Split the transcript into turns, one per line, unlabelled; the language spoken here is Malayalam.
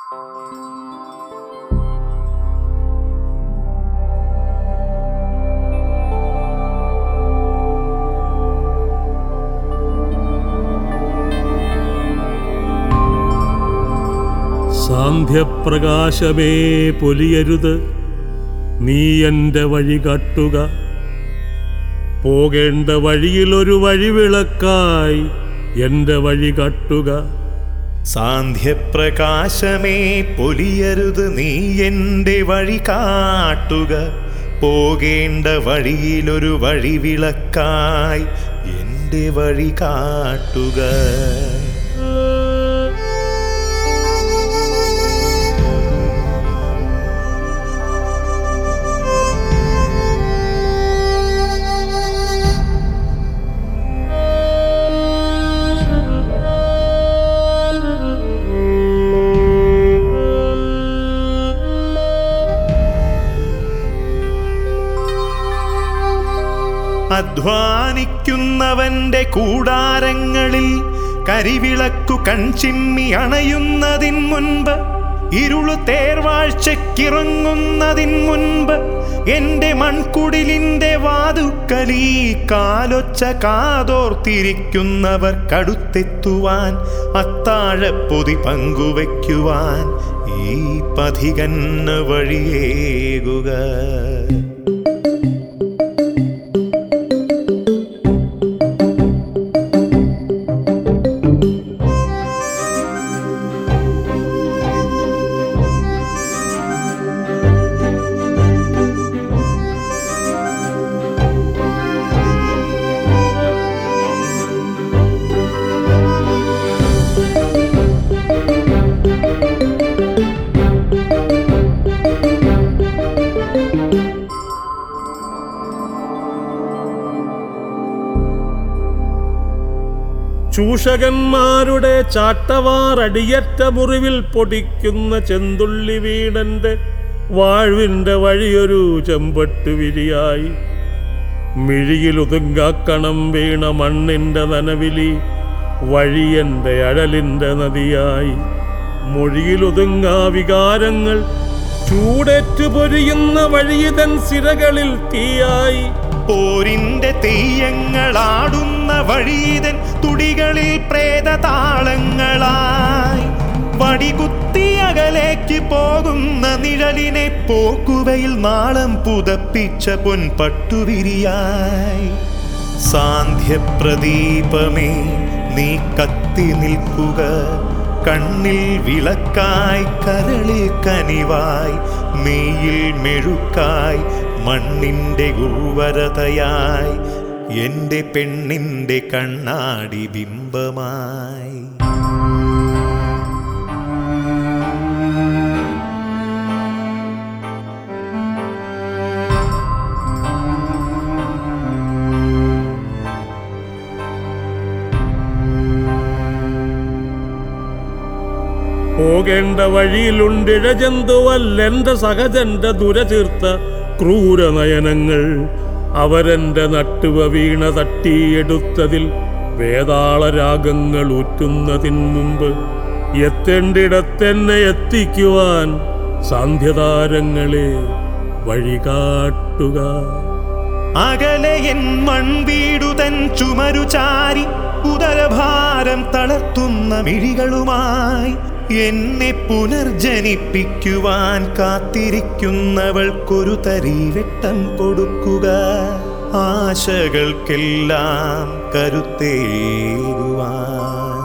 സാന്ധ്യപ്രകാശമേ പൊലിയരുത് നീ എൻ്റെ വഴി കാട്ടുക പോകേണ്ട വഴിയിലൊരു വഴിവിളക്കായി എൻ്റെ വഴി കാട്ടുക
സാന്ധ്യപ്രകാശമേ പൊലിയരുത് നീ എൻ്റെ വഴി കാട്ടുക പോകേണ്ട വഴിയിലൊരു വഴിവിളക്കായി എൻ്റെ വഴി കാട്ടുക അധ്വാനിക്കുന്നവന്റെ കൂടാരങ്ങളിൽ കരിവിളക്കു കൺചിമ്മി അണയുന്നതിൻ മുൻപ് ഇരുളു തേർവാഴ്ചക്കിറങ്ങുന്നതിൻ മുൻപ് എന്റെ മൺകുടിലിന്റെ വാതുക്കലീ കാലൊച്ച കാതോർത്തിരിക്കുന്നവർ കടുത്തെത്തുവാൻ അത്താഴപ്പൊതി പങ്കുവയ്ക്കുവാൻ ഈ പഥികന് വഴിയേകുക
ചൂഷകന്മാരുടെ ചാട്ടവാറടിയറ്റ മുറിവിൽ പൊടിക്കുന്ന ചെന്തുള്ളി വീണന്റെ വാഴ്വിന്റെ വഴിയൊരു ചെമ്പട്ട് വിരിയായി മിഴിയിലൊതുങ്ങാക്കണം വീണ മണ്ണിന്റെ നനവിലി വഴിയന്റെ അഴലിന്റെ നദിയായി മൊഴിയിലൊതുങ്ങാ വികാരങ്ങൾ ചൂടേറ്റു പൊരിയുന്ന വഴിയിതൻ സിരകളിൽ തീയായി
പോരിന്റെ തെയ്യങ്ങളാടുന്ന വഴിതൻ തുടികളിൽ പ്രേതതാളങ്ങളായി വടികുത്തി അകലേക്ക് പോകുന്ന നിഴലിനെ പോക്കുവയിൽ നാളം പുതപ്പിച്ച പൊൻപട്ടുവിരിയായി സാന്ധ്യപ്രദീപമേ നീ കത്തി നിൽക്കുക കണ്ണിൽ വിളക്കായി കരളിൽ കനിവായി മെയ്യിൽ മെഴുക്കായി മണ്ണിൻ്റെ ഉർവരതയായി എൻ്റെ പെണ്ണിൻ്റെ കണ്ണാടി ബിംബമായി
പോകേണ്ട വഴിയിലുണ്ടിഴജന്തുവല്ലെന്റെ സഹജന്റെ ദുരചീർത്ത ക്രൂരനയനങ്ങൾ അവരെന്റെ നട്ടുവ വീണ തട്ടിയെടുത്തതിൽ വേതാളരാഗങ്ങൾ ഊറ്റുന്നതിൻ മുമ്പ് എത്തേണ്ടിടത്തെന്നെ എത്തിക്കുവാൻ സാന്ധ്യതാരങ്ങളെ വഴികാട്ടുക
അകലെ എൻ മൺവീടുതൻ ചുമരു ചാരി ഉദരഭാരം തളർത്തുന്ന മിഴികളുമായി എന്നെ പുനർജനിപ്പിക്കുവാൻ കാത്തിരിക്കുന്നവൾക്കൊരു തരിവെട്ടം കൊടുക്കുക ആശകൾക്കെല്ലാം കരുത്തേകുവാൻ